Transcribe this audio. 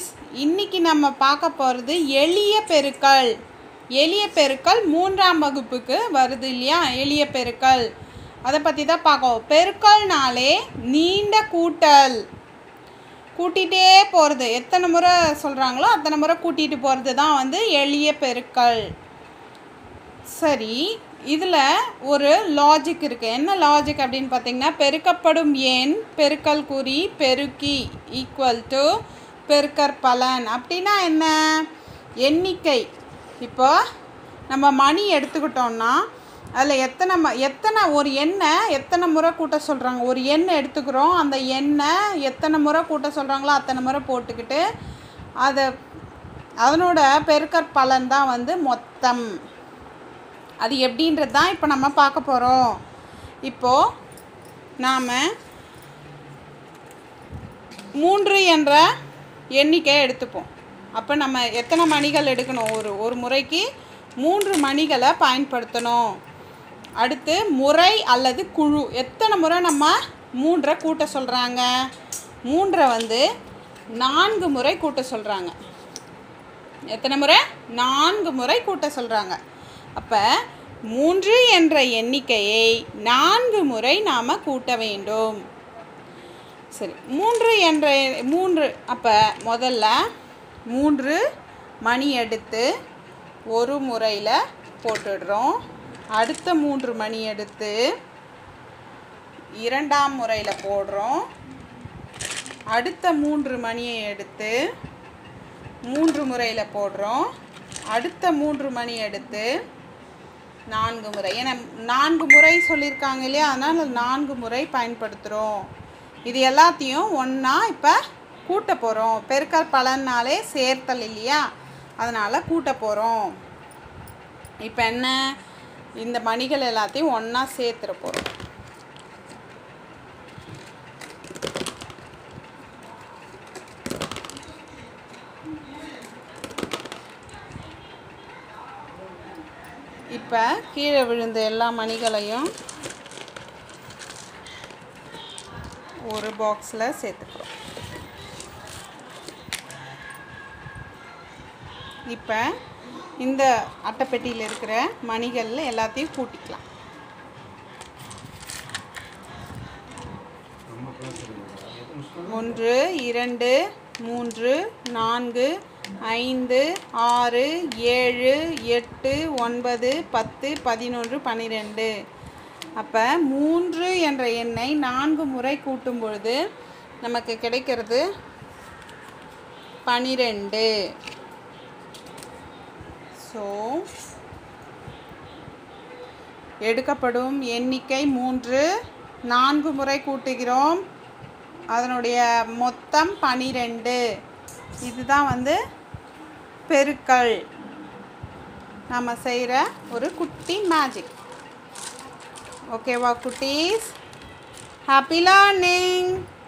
குட்டீஸ் இன்னைக்கு நம்ம பார்க்க போகிறது எளிய பெருக்கல் எளிய பெருக்கல் மூன்றாம் வகுப்புக்கு வருது இல்லையா எளிய பெருக்கல் அதை பற்றி தான் பார்க்கோம் பெருக்கல்னாலே நீண்ட கூட்டல் கூட்டிகிட்டே போகிறது எத்தனை முறை சொல்கிறாங்களோ அத்தனை முறை கூட்டிகிட்டு போகிறது தான் வந்து எளிய பெருக்கல் சரி இதில் ஒரு லாஜிக் இருக்குது என்ன லாஜிக் அப்படின்னு பார்த்தீங்கன்னா பெருக்கப்படும் எண் பெருக்கல் குறி பெருக்கி ஈக்குவல் டு பெருக்கற்பலன் அப்படின்னா என்ன எண்ணிக்கை இப்போ நம்ம மணி எடுத்துக்கிட்டோம்னா அதில் எத்தனை ம எத்தனை ஒரு எண்ணை எத்தனை முறை கூட்ட சொல்கிறாங்க ஒரு எண் எடுத்துக்கிறோம் அந்த எண்ணை எத்தனை முறை கூட்ட சொல்கிறாங்களோ அத்தனை முறை போட்டுக்கிட்டு அதை அதனோட பெருக்கற்பலன் தான் வந்து மொத்தம் அது எப்படின்றது தான் இப்போ நம்ம பார்க்க போகிறோம் இப்போது நாம் மூன்று என்ற எண்ணிக்கையை எடுத்துப்போம் அப்போ நம்ம எத்தனை மணிகள் எடுக்கணும் ஒரு ஒரு முறைக்கு மூன்று மணிகளை பயன்படுத்தணும் அடுத்து முறை அல்லது குழு எத்தனை முறை நம்ம மூன்றை கூட்ட சொல்கிறாங்க மூன்றை வந்து நான்கு முறை கூட்ட சொல்கிறாங்க எத்தனை முறை நான்கு முறை கூட்ட சொல்கிறாங்க அப்போ மூன்று என்ற எண்ணிக்கையை நான்கு முறை நாம் கூட்ட வேண்டும் சரி மூன்று என்ற மூன்று அப்போ முதல்ல மூன்று மணி எடுத்து ஒரு முறையில் போட்டுடுறோம் அடுத்த மூன்று மணி எடுத்து இரண்டாம் முறையில் போடுறோம் அடுத்த மூன்று மணியை எடுத்து மூன்று முறையில் போடுறோம் அடுத்த மூன்று மணி எடுத்து நான்கு முறை ஏன்னா நான்கு முறை சொல்லியிருக்காங்க இல்லையா அதனால் நான்கு முறை பயன்படுத்துகிறோம் இது எல்லாத்தையும் ஒன்றா இப்போ கூட்ட போகிறோம் பெருக்கல் பலனாலே சேர்த்தல் இல்லையா அதனால் கூட்ட போகிறோம் இப்போ என்ன இந்த மணிகள் எல்லாத்தையும் ஒன்றா சேர்த்துற போகிறோம் இப்போ கீழே விழுந்த எல்லா மணிகளையும் ஒரு பாக்ஸில் சேர்த்துக்கிறோம் இப்போ இந்த அட்டைப்பெட்டியில் இருக்கிற மணிகளில் எல்லாத்தையும் கூட்டிக்கலாம் ஒன்று இரண்டு மூன்று நான்கு ஐந்து ஆறு ஏழு எட்டு ஒன்பது பத்து பதினொன்று பன்னிரெண்டு அப்போ மூன்று என்ற எண்ணை நான்கு முறை கூட்டும் பொழுது நமக்கு கிடைக்கிறது பனிரெண்டு ஸோ எடுக்கப்படும் எண்ணிக்கை மூன்று நான்கு முறை கூட்டுகிறோம் அதனுடைய மொத்தம் பனிரெண்டு இதுதான் வந்து பெருக்கல் நம்ம செய்கிற ஒரு குட்டி மேஜிக் ஓகேவா குட்டீஸ் ஹாப்பி லேர்னிங்